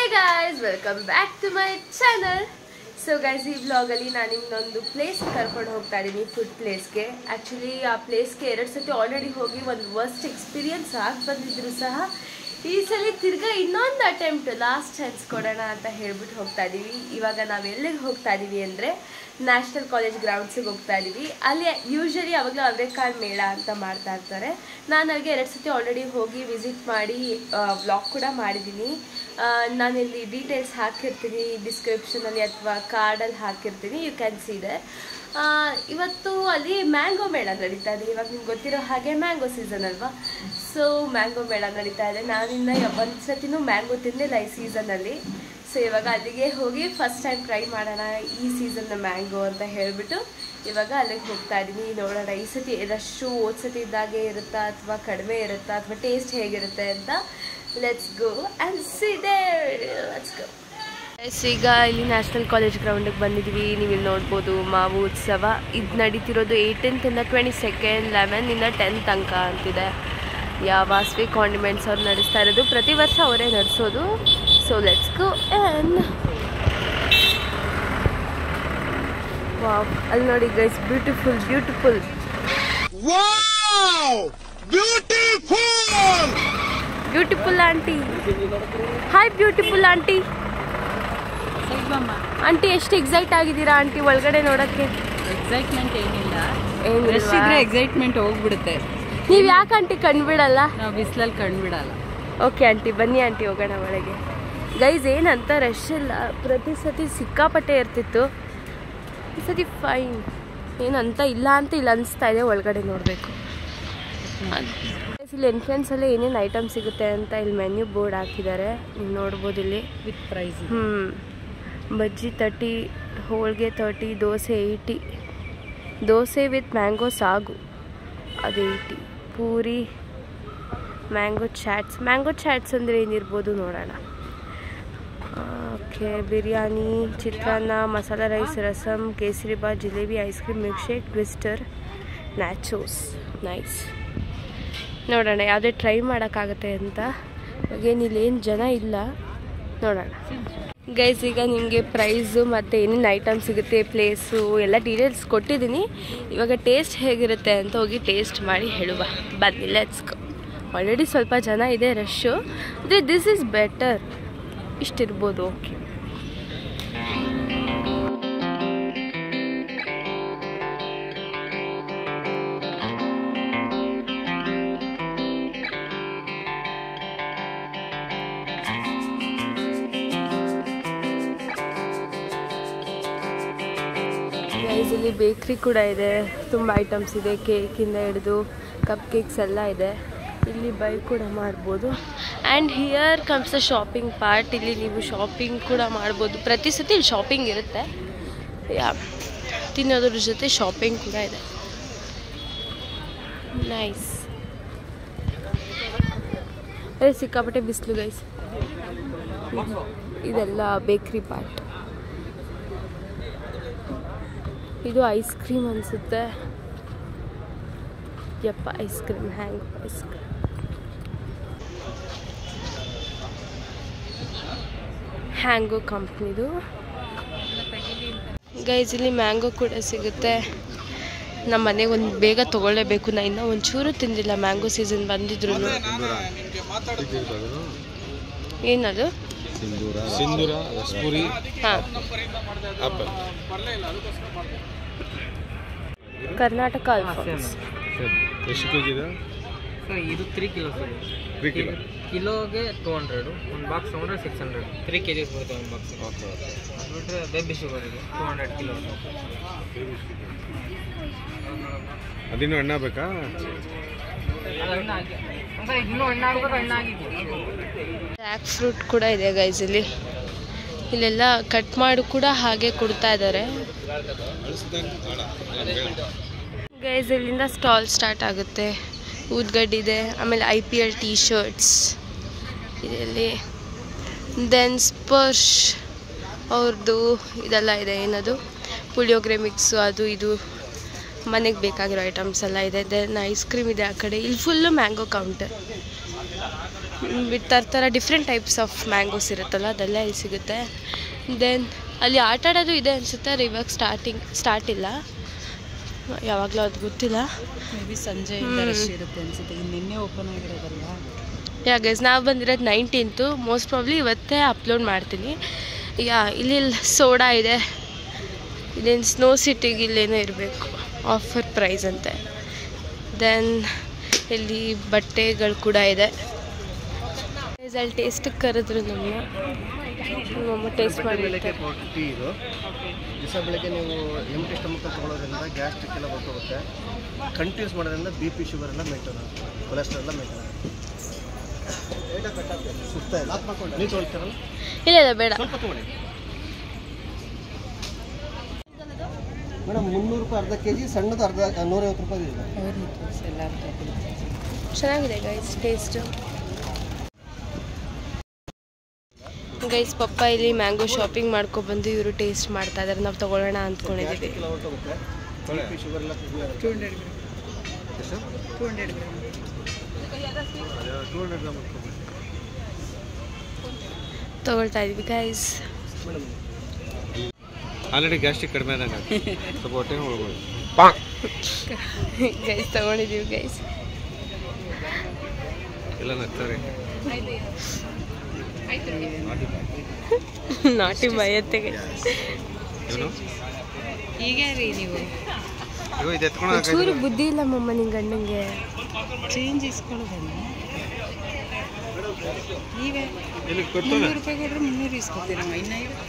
Guys welcome back to my channel so guys ಈ ವ್ಲಾಗಲ್ಲಿ ನಾನು ನಿಮ್ಮನ್ನೊಂದು ಪ್ಲೇಸ್ ಕರ್ಕೊಂಡು ಹೋಗ್ತಾ ಇದ್ದೀನಿ ಫುಡ್ ಪ್ಲೇಸ್ಗೆ ಆ್ಯಕ್ಚುಲಿ ಆ ಪ್ಲೇಸ್ಗೆ ಎರಡು ಸತಿ ಆಲ್ರೆಡಿ ಹೋಗಿ ಒಂದು ವರ್ಸ್ಟ್ ಎಕ್ಸ್ಪೀರಿಯನ್ಸ್ ಆಗಿ ಬಂದಿದ್ರು ಸಹ ಈ ಸಲ ತಿರ್ಗಾ ಇನ್ನೊಂದು ಅಟೆಂಪ್ಟ್ ಲಾಸ್ಟ್ ಚಾನ್ಸ್ ಕೊಡೋಣ ಅಂತ ಹೇಳ್ಬಿಟ್ಟು ಹೋಗ್ತಾ ಇದ್ದೀವಿ ಇವಾಗ ನಾವು ಎಲ್ಲಿಗೆ ಹೋಗ್ತಾ ಇದ್ದೀವಿ ಅಂದರೆ ನ್ಯಾಷನಲ್ ಕಾಲೇಜ್ ಗ್ರೌಂಡ್ಸಿಗೆ ಹೋಗ್ತಾ ಇದ್ದೀವಿ ಅಲ್ಲಿ ಯೂಶಲಿ ಅವಾಗಲೂ ಅವರೆಕಾಳು ಮೇಳ ಅಂತ ಮಾಡ್ತಾ ಇರ್ತಾರೆ ನಾನು ಅಲ್ಲಿಗೆ ಎರಡು ಸತಿ ಆಲ್ರೆಡಿ ಹೋಗಿ ವಿಸಿಟ್ ಮಾಡಿ ವ್ಲಾಗ್ ಕೂಡ ಮಾಡಿದ್ದೀನಿ ನಾನು ಇಲ್ಲಿ ಡೀಟೇಲ್ಸ್ ಹಾಕಿರ್ತೀನಿ ಡಿಸ್ಕ್ರಿಪ್ಷನಲ್ಲಿ ಅಥವಾ ಕಾರ್ಡಲ್ಲಿ ಹಾಕಿರ್ತೀನಿ ಯು ಕ್ಯಾನ್ ಸಿ ದೆ ಇವತ್ತು ಅಲ್ಲಿ ಮ್ಯಾಂಗೋ ಮೇಳ ನಡೀತಾ ಇದೆ ಇವಾಗ ನಿಮ್ಗೆ ಗೊತ್ತಿರೋ ಹಾಗೆ ಮ್ಯಾಂಗೋ ಸೀಸನ್ ಅಲ್ವಾ ಸೊ ಮ್ಯಾಂಗೋ ಮೇಳ ನಡೀತಾ ಇದೆ ನಾನಿನ್ನ ಒಂದು ಸತಿನೂ ಮ್ಯಾಂಗೋ ತಿಂದಿಲ್ಲ ಈ ಸೀಸನಲ್ಲಿ ಸೊ ಇವಾಗ ಅಲ್ಲಿಗೆ ಹೋಗಿ ಫಸ್ಟ್ ಟೈಮ್ ಟ್ರೈ ಮಾಡೋಣ ಈ ಸೀಸನ್ನ ಮ್ಯಾಂಗೋ ಅಂತ ಹೇಳಿಬಿಟ್ಟು ಇವಾಗ ಅಲ್ಲಿಗೆ ಹೋಗ್ತಾ ಇದ್ದೀನಿ ನೋಡೋಣ ಈ ಸತಿ ರಶ್ಶು ಓದ್ ಸತಿ ಇದ್ದಾಗೆ ಇರುತ್ತಾ ಅಥವಾ ಕಡಿಮೆ ಇರುತ್ತಾ ಅಥವಾ ಟೇಸ್ಟ್ ಹೇಗಿರುತ್ತೆ ಅಂತ let's go and see they let's go ಈಗ ಇಲ್ಲಿ ನ್ಯಾಷನಲ್ ಕಾಲೇಜ್ ಗ್ರೌಂಡಿಗೆ ಬಂದಿದ್ದೀವಿ ನೀವು ಇಲ್ಲಿ ನೋಡ್ಬೋದು ಮಾವು ಉತ್ಸವ ಇದು ನಡೀತಿರೋದು ಏಯ್ಟೀನ್ತಿಂದ ಟ್ವೆಂಟಿ ಸೆಕೆಂಡ್ ಲೆವೆನ್ನಿಂದ ಟೆಂತ್ ತನಕ ಅಂತಿದೆ ಯಾ ವಾಸ್ವಿ ಕಾಂಡಿಮೆಂಟ್ಸ್ ಅವ್ರು ನಡೆಸ್ತಾ ಇರೋದು ಪ್ರತಿ ವರ್ಷ ಅವರೇ ನಡೆಸೋದು so let's go and wow ಅಲ್ಲಿ ನೋಡಿ guys beautiful beautiful Wow! Beautiful! Beautiful aunty hi beautiful aunty aunty ಎಷ್ಟು ಎಕ್ಸೈಟ್ ಆಗಿದ್ದೀರಾ ಆಂಟಿ ಒಳಗಡೆ ನೋಡೋಕ್ಕೆ ಎಕ್ಸೈಟ್ಮೆಂಟ್ ಏನಿಲ್ಲ ಏನಿಲ್ವಾ? ರಶ್ ಇದ್ರೆ ಎಕ್ಸೈಟ್ಮೆಂಟ್ ಹೋಗ್ಬಿಡುತ್ತೆ ನೀವು ಯಾಕೆ ಆಂಟಿ ಕಂಡುಬಿಡಲ್ಲ ನಾವು ಬಿಸಿಲಲ್ಲಿ ಕಂಡ್ಬಿಡಲ್ಲ ಓಕೆ ಆಂಟಿ ಬನ್ನಿ ಆಂಟಿ ಹೋಗೋಣ ಒಳಗೆ ಗೈಸ್ ಏನಂತ ರಶ್ ಇಲ್ಲ ಪ್ರತಿ ಸತಿ ಸಿಕ್ಕಾಪಟ್ಟೆ ಇರ್ತಿತ್ತು ಈ ಸತಿ ಫೈನ್ ಏನಂತ ಇಲ್ಲ ಅಂತ ಇಲ್ಲ ಅನಿಸ್ತಾ ಇದೆ ಒಳಗಡೆ ನೋಡಬೇಕು ಇಲ್ಲಿ ಎಂಟ್ರೆನ್ಸಲ್ಲೇ ಏನೇನು ಐಟಮ್ ಸಿಗುತ್ತೆ ಅಂತ ಇಲ್ಲಿ ಮೆನ್ಯೂ ಬೋರ್ಡ್ ಹಾಕಿದ್ದಾರೆ ನೀವು ನೋಡ್ಬೋದು ಇಲ್ಲಿ ವಿತ್ ಪ್ರೈಸ್ ಹ್ಞೂ ಬಜ್ಜಿ ತರ್ಟಿ ಹೋಳಿಗೆ thirty dosa eighty dosa with mango ಸಾಗು ಅದು eighty puri mango chaats mango chaats ಅಂದರೆ ಏನಿರ್ಬೋದು ನೋಡೋಣ ಓಕೆ ಬಿರಿಯಾನಿ ಚಿತ್ರಾನ್ನ ಮಸಾಲ ರೈಸ್ ರಸಮ್ ಕೇಸರಿಬಾತ್ jalebi ice cream milkshake twister nachos nice ನೋಡೋಣ ಯಾವುದೇ ಟ್ರೈ ಮಾಡೋಕ್ಕಾಗತ್ತೆ ಅಂತ ಏನಿಲ್ಲ ಏನು ಜನ ಇಲ್ಲ ನೋಡೋಣ ಗೈಸ್ ಈಗ ನಿಮಗೆ ಪ್ರೈಸು ಮತ್ತು ಏನೇನು ಐಟಮ್ ಸಿಗುತ್ತೆ ಪ್ಲೇಸು ಎಲ್ಲ ಡೀಟೇಲ್ಸ್ ಕೊಟ್ಟಿದ್ದೀನಿ ಇವಾಗ ಟೇಸ್ಟ್ ಹೇಗಿರುತ್ತೆ ಅಂತ ಹೋಗಿ ಟೇಸ್ಟ್ ಮಾಡಿ ಹೇಳುವ ಬನ್ನಿ ಲೆಟ್ಸ್ ಆಲ್ರೆಡಿ ಸ್ವಲ್ಪ ಜನ ಇದೆ ರಶ್ಶು ಅಂದರೆ ದಿಸ್ ಈಸ್ ಬೆಟರ್ ಇಷ್ಟಿರ್ಬೋದು ಓಕೆ ಗೈಸ್ ಇಲ್ಲಿ ಬೇಕ್ರಿ ಕೂಡ ಇದೆ ತುಂಬ ಐಟಮ್ಸ್ ಇದೆ ಕೇಕಿಂದ ಹಿಡಿದು ಕಪ್ ಕೇಕ್ಸ್ ಎಲ್ಲ ಇದೆ ಇಲ್ಲಿ ಬೈ ಕೂಡ ಮಾಡ್ಬೋದು and here comes the shopping part ಇಲ್ಲಿ ನೀವು ಶಾಪಿಂಗ್ ಕೂಡ ಮಾಡ್ಬೋದು ಪ್ರತಿ ಸತಿ ಇಲ್ಲಿ ಶಾಪಿಂಗ್ ಇರುತ್ತೆ ಯಾ ತಿನ್ನೋದ್ರ ಜೊತೆ ಶಾಪಿಂಗ್ ಕೂಡ ಇದೆ ನೈಸ್ ಅದೇ ಸಿಕ್ಕಾಪಟ್ಟೆ ಬಿಸಿಲು ಗೈಸ್ ಇದೆಲ್ಲ ಬೇಕ್ರಿ ಪಾರ್ಟ್ ಇದು ಐಸ್ ಕ್ರೀಮ್ ಅನಿಸುತ್ತೆ ಯಪ್ಪ ಐಸ್ ಕ್ರೀಮ್ ಹ್ಯಾಂಗ್ ಐಸ್ ಕ್ರೀಮ್ ಹ್ಯಾಂಗೋ ಕಂಪ್ನಿದು ಗೈಸ್ ಇಲ್ಲಿ ಮ್ಯಾಂಗೋ ಕೂಡ ಸಿಗುತ್ತೆ ನಮ್ಮ ಮನೆಗೆ ಒಂದು ಬೇಗ ತೊಗೊಳ್ಳೇಬೇಕು ನಾ ಇನ್ನೂ ಒಂಚೂರು ತಿಂದಿಲ್ಲ ಮ್ಯಾಂಗೋ ಸೀಸನ್ ಬಂದಿದ್ರು ಏನದು ಸಿಂಧೂರ ರಸ್ಪುರಿ ಹಾಂ ಆಪಲ್ ಕರ್ನಾಟಕ ಅಲ್ಫಾನ್ಸ್ ಎಷ್ಟು ಕೆ ಜಿ ಇದೆ ಸರ್ ಇದು three kilo sir three kilo ಕಿಲೋಗೆ ಟೂ ಹಂಡ್ರೆಡು ಒಂದು ಬಾಕ್ಸ್ ತೊಗೊಂಡ್ರೆ six hundred three K Gs ಬರುತ್ತೆ ಒಂದು ಬಾಕ್ಸ್ ಓಕೆ ಓಕೆ ಅದು ಬಿಟ್ಟರೆ ಬೇಬಿ ಶುಗರ್ ಇದೆ ಟೂ ಹಂಡ್ರೆಡ್ ಕಿಲೋ ಅದಿನ್ನೂ ಎಣ್ಣೆ ಬೇಕಾ ಅದು ಹಣ್ಣು ಹಾಕಿ ಸರ್ ಇನ್ನೂ ಹಣ್ಣು ಆಗ್ಬೇಕು ಹಣ್ಣು ಆಗಿತ್ತು ಬ್ಲ್ಯಾಕ್ ಫ್ರೂಟ್ ಕೂಡ ಇದೆ ಗೈಸ್ ಇಲ್ಲಿ ಇಲ್ಲೆಲ್ಲ ಕಟ್ ಮಾಡಿ ಕೂಡ ಹಾಗೆ ಕೊಡ್ತಾ ಇದ್ದಾರೆ ಗೈಸ್ ಇಲ್ಲಿಂದ ಸ್ಟಾಲ್ ಸ್ಟಾರ್ಟ್ ಆಗುತ್ತೆ ಊದ್ಗಡ್ಡೆ ಇದೆ ಆಮೇಲೆ I P L T shirts ಇದರಲ್ಲಿ ದೆನ್ ಸ್ಪರ್ಶ್ ಅವ್ರದ್ದು ಇದೆಲ್ಲ ಇದೆ ಏನದು ಪುಳಿಯೋಗರೆ ಮಿಕ್ಸು ಅದು ಇದು ಮನೆಗೆ ಬೇಕಾಗಿರೋ ಐಟಮ್ಸ್ ಎಲ್ಲ ಇದೆ ದೆನ್ ಐಸ್ ಕ್ರೀಮ್ ಇದೆ ಆ ಕಡೆ ಇಲ್ಲಿ ಫುಲ್ಲು ಮ್ಯಾಂಗೋ ಕೌಂಟರ್ ಬಿಟ್ಟು ಥರ ಥರ ಡಿಫ್ರೆಂಟ್ ಟೈಪ್ಸ್ ಆಫ್ ಮ್ಯಾಂಗೋಸ್ ಇರುತ್ತಲ್ಲ ಅದೆಲ್ಲ ಇಲ್ಲಿ ಸಿಗುತ್ತೆ ದೆನ್ ಅಲ್ಲಿ ಆಟ ಆಡೋದು ಇದೆ ಅನಿಸುತ್ತೆ ಆದರೆ ಇವಾಗ ಸ್ಟಾರ್ಟಿಂಗ್ ಸ್ಟಾರ್ಟ್ ಇಲ್ಲ ಯಾವಾಗಲೂ ಅದು ಗೊತ್ತಿಲ್ಲ ಮೇ ಬಿ ಸಂಜೆ ಹ್ಮ್. ರಶ್ ಇರುತ್ತೆ ಅನ್ಸುತ್ತೆ ಈಗ ನಿನ್ನೆ ಓಪನ್ ಆಗಿರೋದಲ್ವಾ ಯಾ ಗೈಸ್ ನಾವು ಬಂದಿರೋದು ನೈನ್ಟೀನ್ತು ಮೋಸ್ಟ್ ಪ್ರಾಬ್ಲಿ ಇವತ್ತೇ ಅಪ್ಲೋಡ್ ಮಾಡ್ತೀನಿ ಯಾ ಇಲ್ಲಿ ಸೋಡಾ ಇದೆ ಇಲ್ಲೇನು ಸ್ನೋ ಸಿಟಿಗೆ ಇಲ್ಲೇನೋ ಇರಬೇಕು ಆಫರ್ ಪ್ರೈಸ್ ಅಂತೆ ದೆನ್ ಇಲ್ಲಿ ಬಟ್ಟೆಗಳು ಕೂಡ ಇದೆ Guys, ಅಲ್ಲಿ ಟೇಸ್ಟಿಗೆ ಕರೆದ್ರು ನಮ್ಮ ನಮ್ಮಮ್ಮ ಟೇಸ್ಟ್ ಬೆಳಗ್ಗೆ ಮಾಡಿ ಟೀ ಇದು ದಿವಸ ಬೆಳಗ್ಗೆ ನೀವು ಎಂಟಿ ಸ್ಟಮಕ್ ತಗೊಳ್ಳೋದ್ರಿಂದ ಗ್ಯಾಸ್ಟ್ರಿಕ್ ಎಲ್ಲ ಬರ್ಕೋಗುತ್ತೆ ಕಂಟಿನ್ಯೂಸ್ ಮಾಡೋದ್ರಿಂದ ಬಿ ಪಿ ಶುಗರ್ ಎಲ್ಲ ಮೇಂಟೈನ್ ಆಗುತ್ತೆ ಕೊಲೆಸ್ಟ್ರಾಲ್ ಎಲ್ಲ ಮೇಂಟೈನ್ ಆಗುತ್ತೆ ಸುಸ್ತ ಇಲ್ಲ ನೀವು ತೊಗೊಳ್ತೀರಲ್ಲ ಇಲ್ಲ ಇಲ್ಲ ಬೇಡ ಸ್ವಲ್ಪ ತೊಗೊಳ್ಳಿ ಮೇಡಮ್ ಮುನ್ನೂರು ರೂಪಾಯಿ ಅರ್ಧ ಕೆ ಜಿ ಸಣ್ಣದು ಅರ್ಧ ನೂರೈವತ್ತು ರೂಪಾಯಿ ಇದೆ ಅವ್ರನ್ನ ತೋರಿಸಿ ಎಲ್ಲರೂ ತಗೊಳ್ಳಿ ಚೆನ್ನಾಗಿದೆ ಗೈಸ್ ಟೇಸ್ಟು ಗೈಸ್ ಪಪ್ಪ ಇಲ್ಲಿ ಮ್ಯಾಂಗೋ ಶಾಪಿಂಗ್ ಮಾಡ್ಕೊಬಂದು ಇವರು ಟೇಸ್ಟ್ ಮಾಡ್ತಾ ಇದ್ದಾರೆ ನಾವು ತಗೊಳ್ಳೋಣ ಅಂದ್ಕೊಂಡಿದ್ದೀವಿ ಗ್ಯಾಸ್ಟ್ರಿಕ್ ಎಲ್ಲ ಹೊರಟೋಗುತ್ತೆ ಬಿ ಪಿ ಶುಗರ್ ಎಲ್ಲ ಕಡಿಮೆ ಟೂ ಆಗುತ್ತೆ ಹಂಡ್ರೆಡ್ ಗ್ರಾಮ್ ಎಷ್ಟು two hundred gram two hundred gram ಹಾಕ್ಕೊಬೇಕು. ತಗೊಳ್ತಾ ಇದೀವಿ ಗೈಸ್ ಮೇಡಮ್ ಆಲ್ರೆಡಿ ಗ್ಯಾಸ್ಟ್ರಿಕ್ ಕಡಿಮೆ ಆದಂಗೆ ಸ್ವಲ್ಪ ಹೊಟ್ಟೆ ಹೋಗ್ಬೋದು ಗೈಸ್ ತಗೊಂಡಿದ್ದೀವಿ ಗೈಸ್ ಎಲ್ಲ ನಗ್ತಾರೆ ನಾಟಿ ಬಯತ್ತೆ ಏನು ಈಗ ರೀ ನೀವು ಇವ ಇದು ಎತ್ಕೊಂಡು ಚೂರು ಬುದ್ಧಿ ಇಲ್ಲ ಮಮ್ಮ ನಿಂಗೆ ಗಂಡಂಗೆ ಚೇಂಜ್ ಇಸ್ಕೊಳ್ಳೋದಲ್ಲ ನೀವೇ ಇಲ್ಲಿ ಕೊಡ್ತಾನೆ ಮುನ್ನೂರು ರೂಪಾಯಿ ಕೊಟ್ಟರೆ ಮುನ್ನೂರು ಇಸ್ಕೊತೀರಮ್ಮ ಇನ್ನೈವತ್ತು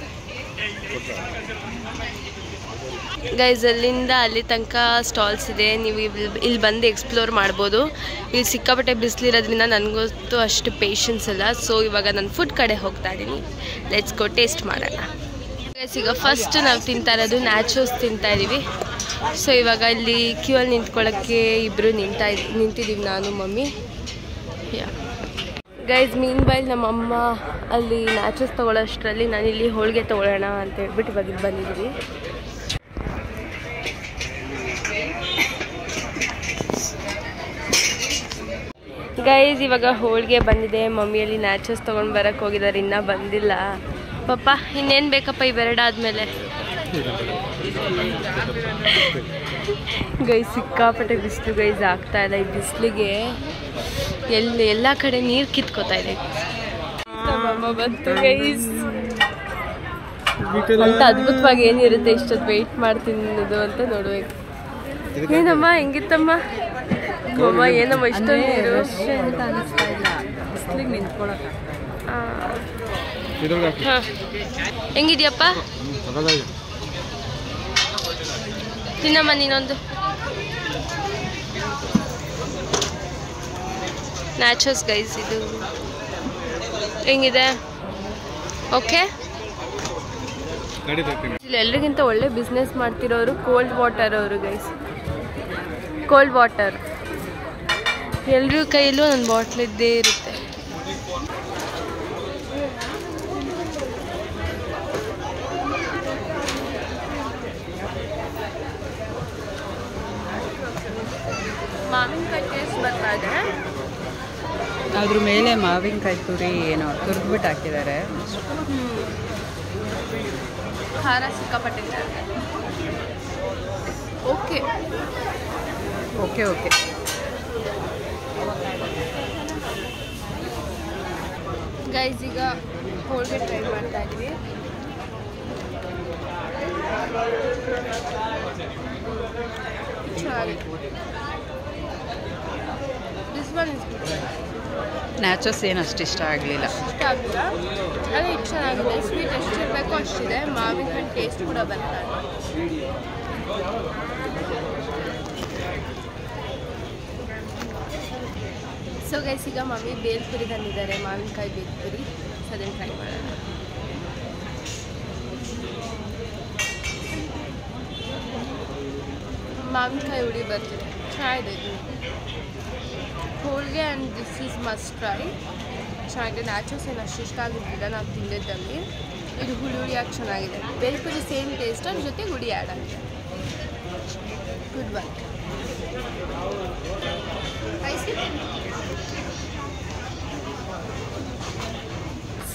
ಗೈಸ್ ಅಲ್ಲಿಂದ ಅಲ್ಲಿ ತನಕ ಸ್ಟಾಲ್ಸ್ ಇದೆ ನೀವು ಇಲ್ಲಿ ಇಲ್ಲಿ ಬಂದು ಎಕ್ಸ್ಪ್ಲೋರ್ ಮಾಡ್ಬೋದು ಇಲ್ಲಿ ಸಿಕ್ಕಾಪಟ್ಟೆ ಬಿಸಿಲಿರೋದ್ರಿಂದ ನನಗೊತ್ತು ಅಷ್ಟು ಪೇಷನ್ಸ್ ಇಲ್ಲ ಸೊ ಇವಾಗ ನಾನು ಫುಡ್ ಕಡೆ ಹೋಗ್ತಾ ಇದ್ದೀನಿ ಲೆಟ್ಸ್ ಗೋ ಟೇಸ್ಟ್ ಮಾಡೋಣ ಗೈಸ್ ಈಗ ಫಸ್ಟ್ ನಾವು ತಿಂತಾ ಇರೋದು ನ್ಯಾಚೋಸ್ ತಿಂತಾ ಇದ್ದೀವಿ ಸೊ ಇವಾಗ ಇಲ್ಲಿ ಕ್ಯೂ ಅಲ್ಲಿ ನಿಂತ್ಕೊಳ್ಳೋಕ್ಕೆ ಇಬ್ಬರು ನಿಂತಾ ಇದ್ ನಿಂತಿದ್ದೀವಿ ನಾನು ಮಮ್ಮಿ ಯಾ ಗೈಸ್ ಮೀನ್ ಬೈಲ್ ನಮ್ಮಮ್ಮ ಅಲ್ಲಿ ನ್ಯಾಚೋಸ್ ತೊಗೊಳ್ಳೋಷ್ಟರಲ್ಲಿ ನಾನು ಇಲ್ಲಿ ಹೋಳಿಗೆ ತೊಗೊಳ್ಳೋಣ ಅಂತ ಹೇಳ್ಬಿಟ್ಟು ಇವಾಗ ಇಲ್ಲಿ ಬಂದಿದ್ದೀವಿ ಗೈಸ್ ಇವಾಗ ಹೋಳಿಗೆ ಬಂದಿದೆ ಮಮ್ಮಿಯಲ್ಲಿ ನ್ಯಾಚಸ್ ತೊಗೊಂಡು ಬರಕ್ಕೆ ಹೋಗಿದ್ದಾರೆ ಇನ್ನೂ ಬಂದಿಲ್ಲ ಪಪ್ಪ ಇನ್ನೇನು ಬೇಕಪ್ಪ ಇವೆರಡಾದ್ಮೇಲೆ ಗೈಸ್ ಸಿಕ್ಕಾಪಟ್ಟೆ ಬಿಸಿಲು ಗೈಸ್ ಆಗ್ತಾ ಇಲ್ಲ ಈ ಬಿಸಿಲಿಗೆ ಎಲ್ಲಿ ಎಲ್ಲ ಕಡೆ ನೀರು ಕಿತ್ಕೋತಾ ಇದೆ ಬಂತು ಗೈಸ್ ಅಂತ ಅದ್ಭುತವಾಗಿ ಏನಿರುತ್ತೆ ಇಷ್ಟೊತ್ತು ವೆಯ್ಟ್ ಮಾಡ್ತಿನ್ನೋದು ಅಂತ ನೋಡ್ಬೇಕು ಏನಮ್ಮ ಹೆಂಗಿತ್ತಮ್ಮ ಅಮ್ಮ ಏನಮ್ಮ ಇಷ್ಟೊಂದು ನೀರು ರಶ್ ಅಂತ ಅನಿಸ್ತಾ ಇಲ್ಲ ಬಿಸಿಲಿಗೆ ನಿಂತ್ಕೊಳಕ್ಕೆ ಆ, ಇದ್ರೊಳಗೆ ಹಾಕಿ ಹಾ. ಹೆಂಗಿದ್ಯಪ್ಪ ಸಕಲಾಗಿ ತಿನ್ನಮ್ಮ ನೀನೊಂದು ನ್ಯಾಚುರಲ್ಸ್ ಗೈಸ್ ಇದು ಹೆಂಗಿದೆ ಓಕೆ ಗಾಡಿ ತರ್ತೀನಿ ಇಲ್ಲಿ ಎಲ್ರಿಗಿಂತ ಒಳ್ಳೆ ಬಿಸ್ನೆಸ್ ಮಾಡ್ತಿರೋರು ಕೋಲ್ಡ್ ವಾಟರ್ ಅವರು ಗೈಸ್ ಕೋಲ್ಡ್ ವಾಟರ್ ಎಲ್ರ ಕೈಯಲ್ಲೂ ಒಂದು ಬಾಟ್ಲ್ ಇದ್ದೇ ಇರುತ್ತೆ ಮಾವಿನಕಾಯಿ ಟೇಸ್ಟ್ ಬರ್ತಾ ಇದೆ ಅದ್ರ ಮೇಲೆ ಮಾವಿನಕಾಯಿ ತುರಿ ಏನೋ ತುರಿದ್ಬಿಟ್ಟು ಹಾಕಿದ್ದಾರೆ ಖಾರ ಸಿಕ್ಕಾಪಟ್ಟೆ ಓಕೆ ಓಕೆ ಓಕೆ ಗೈಸ್ ಈಗ ಹೋಳಿಗೆ ಟ್ರೈ ಮಾಡ್ತಾ ಇದ್ವಿ ದಿಸ್ ಒನ್ ಇಸ್ ನ್ಯಾಚೋಸ್ ಏನು ಅಷ್ಟು ಇಷ್ಟ ಆಗಲಿಲ್ಲ ಇಷ್ಟ ಆಗಿಲ್ಲ ಅದು ಇದು ಚೆನ್ನಾಗಿದೆ ಸ್ವೀಟ್ ಎಷ್ಟಿರಬೇಕು ಅಷ್ಟಿದೆ ಮಾವಿನ ಹಣ್ಣು ಟೇಸ್ಟ್ ಕೂಡ ಬರ್ತಾ ಇದೆ ಸೊ ಗೈಸ್ ಈಗ ಮಮ್ಮಿ ಬೇಲ್ಪುರಿ ತಂದಿದ್ದಾರೆ ಮಾವಿನಕಾಯಿ ಬೇಲ್ಪುರಿ ಸೊ ಅದನ್ನು ಟ್ರೈ ಮಾಡೋಣ ಮಾವಿನಕಾಯಿ ಹುಡಿ ಬರ್ತಿದೆ ಚೆನ್ನಾಗಿದೆ ಇದು ಹೋಳಿಗೆ and this is must try ಚೆನ್ನಾಗಿದೆ ನ್ಯಾಚುರಲ್ಸ್ ಏನು ಅಷ್ಟು ಇಷ್ಟ ಆಗಿರ್ತಿಲ್ಲ ನಾವು ತಿಂದಿದ್ದಲ್ಲಿ ಇದು ಹುಳಿ ಹುಳಿಯಾಗಿ ಚೆನ್ನಾಗಿದೆ ಬೇಲ್ಪುರಿ ಸೇಮ್ ಟೇಸ್ಟ್ ಅದ್ರ ಜೊತೆ ಹುಳಿ ಆ್ಯಡ್ ಆಗಿದೆ ಗುಡ್ ಒನ್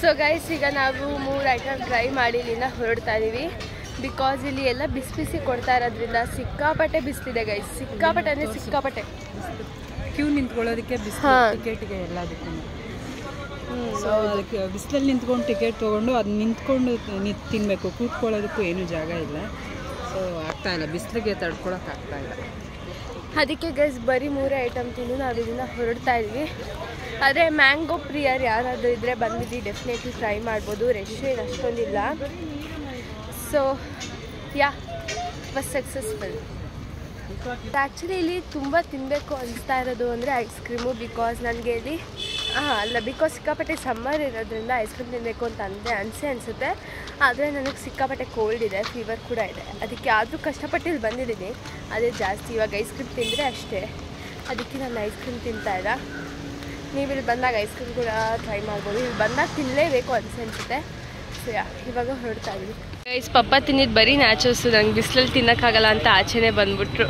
ಸೊ ಗೈಸ್ ಈಗ ನಾವು ಮೂರು ಐಟಮ್ ಟ್ರೈ ಮಾಡಿ ಇಲ್ಲಿಂದ ಹೊರಡ್ತಾ ಇದೀವಿ ಬಿಕಾಸ್ ಇಲ್ಲಿ ಎಲ್ಲ ಬಿಸಿ ಬಿಸಿ ಕೊಡ್ತಾ ಇರೋದ್ರಿಂದ ಸಿಕ್ಕಾಪಟ್ಟೆ ಬಿಸಿಲಿದೆ ಗೈಸ್ ಸಿಕ್ಕಾಪಟ್ಟೆ ಅಂದರೆ ಸಿಕ್ಕಾಪಟ್ಟೆ ಕ್ಯೂ ನಿಂತ್ಕೊಳ್ಳೋದಕ್ಕೆ ಹಾ. ಬಿಸಿಲು ಟಿಕೆಟ್ಗೆ ಎಲ್ಲದಕ್ಕೂ ಸೊ ಅದಕ್ಕೆ ಬಿಸಿಲಲ್ಲಿ ನಿಂತ್ಕೊಂಡು ಟಿಕೆಟ್ ತೊಗೊಂಡು ಅದು ನಿಂತ್ಕೊಂಡು ನಿಂತು ತಿನ್ನಬೇಕು ಕೂತ್ಕೊಳ್ಳೋದಕ್ಕೂ ಏನೂ ಜಾಗ ಇಲ್ಲ ಸೊ ಆಗ್ತಾ ಇಲ್ಲ ಬಿಸಿಲಿಗೆ ತಡ್ಕೊಳಕ್ಕೆ ಆಗ್ತಾ ಇಲ್ಲ ಅದಕ್ಕೆ ಗೈಸ್ ಬರೀ ಮೂರೇ ಐಟಮ್ ತಿಂದು ನಾವು ಇದನ್ನ ಹೊರಡ್ತಾ ಇದ್ವಿ ಆದರೆ ಮ್ಯಾಂಗೋ ಪ್ರಿಯರ್ ಯಾರಾದರೂ ಇದ್ದರೆ ಬಂದಿದ್ದು ಡೆಫಿನೆಟ್ಲಿ ಟ್ರೈ ಮಾಡ್ಬೋದು ರಶ್ ಏನು ಅಷ್ಟೊಂದಿಲ್ಲ so yeah was successful actually ಇಲ್ಲಿ ತುಂಬ ತಿನ್ನಬೇಕು ಅನಿಸ್ತಾ ಇರೋದು ಅಂದರೆ ಐಸ್ ಕ್ರೀಮು ಬಿಕಾಸ್ ನನಗೆ ಇಲ್ಲಿ ಹಾಂ ಅಲ್ಲ ಬಿಕಾಸ್ ಸಿಕ್ಕಾಪಟ್ಟೆ ಸಮ್ಮರ್ ಇರೋದ್ರಿಂದ ಐಸ್ ಕ್ರೀಮ್ ತಿನ್ನಬೇಕು ಅಂತ ಅಂದೆ ಅನಿಸೆ ಅನಿಸುತ್ತೆ ಆದರೆ ನನಗೆ ಸಿಕ್ಕಾಪಟ್ಟೆ ಕೋಲ್ಡ್ ಇದೆ ಫೀವರ್ ಕೂಡ ಇದೆ ಅದಕ್ಕೆ ಆದರೂ ಕಷ್ಟಪಟ್ಟು ಇಲ್ಲಿ ಬಂದಿದ್ದೀನಿ ಅದೇ ಜಾಸ್ತಿ ಇವಾಗ ಐಸ್ ಕ್ರೀಮ್ ತಿಂದರೆ ಅಷ್ಟೇ ಅದಕ್ಕೆ ನಾನು ಐಸ್ ಕ್ರೀಮ್ ತಿಂತಾ ಇಲ್ಲ ನೀವು ಇಲ್ಲಿ ಬಂದಾಗ ಐಸ್ ಕ್ರೀಮ್ ಕೂಡ ಟ್ರೈ ಮಾಡ್ಬೋದು ಇಲ್ಲಿ ಬಂದಾಗ ತಿನ್ನಲೇಬೇಕು ಅನಿಸೆ ಅನಿಸುತ್ತೆ ಸೊ ಯಾ ಇವಾಗ ಹೊರಡ್ತಾ ಇದ್ವಿ ಗೈಸ್ ಪಪ್ಪ ತಿನ್ನಿದ್ದು ಬರೀ ನ್ಯಾಚುರಲ್ಸು ನಂಗೆ ಬಿಸಿಲಲ್ಲಿ ತಿನ್ನೋಕ್ಕಾಗಲ್ಲ ಅಂತ ಆಚೆನೇ ಬಂದ್ಬಿಟ್ರು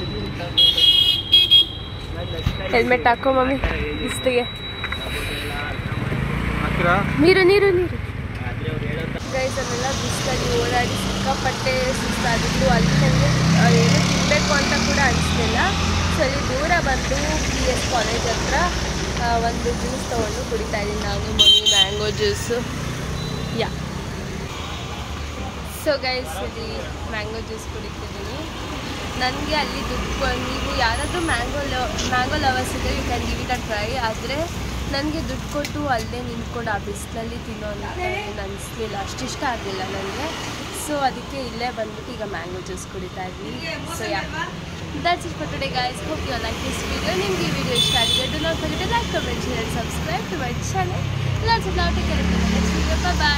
ಹೆಲ್ಮೆಟ್ ಹಾಕೋ ಮಮ್ಮಿ ಬಿಸಿಲಿಗೆ ಹಾಕಿರಾ ನೀರು ನೀರು ನೀರು ಗೈಸ್ ಅಲ್ಲೆಲ್ಲ ಬಿಸಿಲಲ್ಲಿ ಓಡಾಡಿ ಸಿಕ್ಕಾಪಟ್ಟೆ ಸುಸ್ತಾಗಿದ್ದು ಅಲ್ಲಿ ನನಗೆ ಏನು ತಿನ್ನಬೇಕು ಅಂತ ಕೂಡ ಅನಿಸ್ಲಿಲ್ಲ ಸೊ ಅಲ್ಲಿ ದೂರ ಬಂದು ಬಿ ಎಸ್ ಕಾಲೇಜ್ ಹತ್ರ ಆ, ಒಂದು ಜ್ಯೂಸ್ ತೊಗೊಂಡು ಕುಡಿತಾ ಇದ್ದೀನಿ ನಾನು mummy mango juice yeah so guys ಇಲ್ಲಿ ಮ್ಯಾಂಗೋ ಜ್ಯೂಸ್ ಕುಡಿತಿದ್ದೀನಿ ನನಗೆ ಅಲ್ಲಿ ದುಡ್ಡು ಕೊ- ನೀವು ಯಾರಾದರೂ ಮ್ಯಾಂಗೋ ಲವ್ ಮ್ಯಾಂಗೋ ಲವರ್ಸ್ ಇದ್ದರೆ you can give it a try ಆದರೆ ನನಗೆ ದುಡ್ಡು ಕೊಟ್ಟು ಅಲ್ಲೇ ನಿಂತ್ಕೊಂಡು ಆ ಬಿಸಿಲಲ್ಲಿ ತಿನ್ನೋ ಅಂತ ಏನು ಅನಿಸ್ಲಿಲ್ಲ ಅಷ್ಟಿಷ್ಟ ಆಗಲಿಲ್ಲ ನನಗೆ ಸೊ ಅದಕ್ಕೆ ಇಲ್ಲೇ ಬಂದ್ಬಿಟ್ಟು ಈಗ ಮ್ಯಾಂಗೋ ಜ್ಯೂಸ್ ಕುಡಿತಾ ಇದ್ದೀನಿ so yeah that's it for today guys hope you like this video ನಿಮಗೆ ಈ ವಿಡಿಯೋ ಇಷ್ಟ ಆಗಿದೆ do not forget like comment share subscribe to my channel lots of love take care next video bye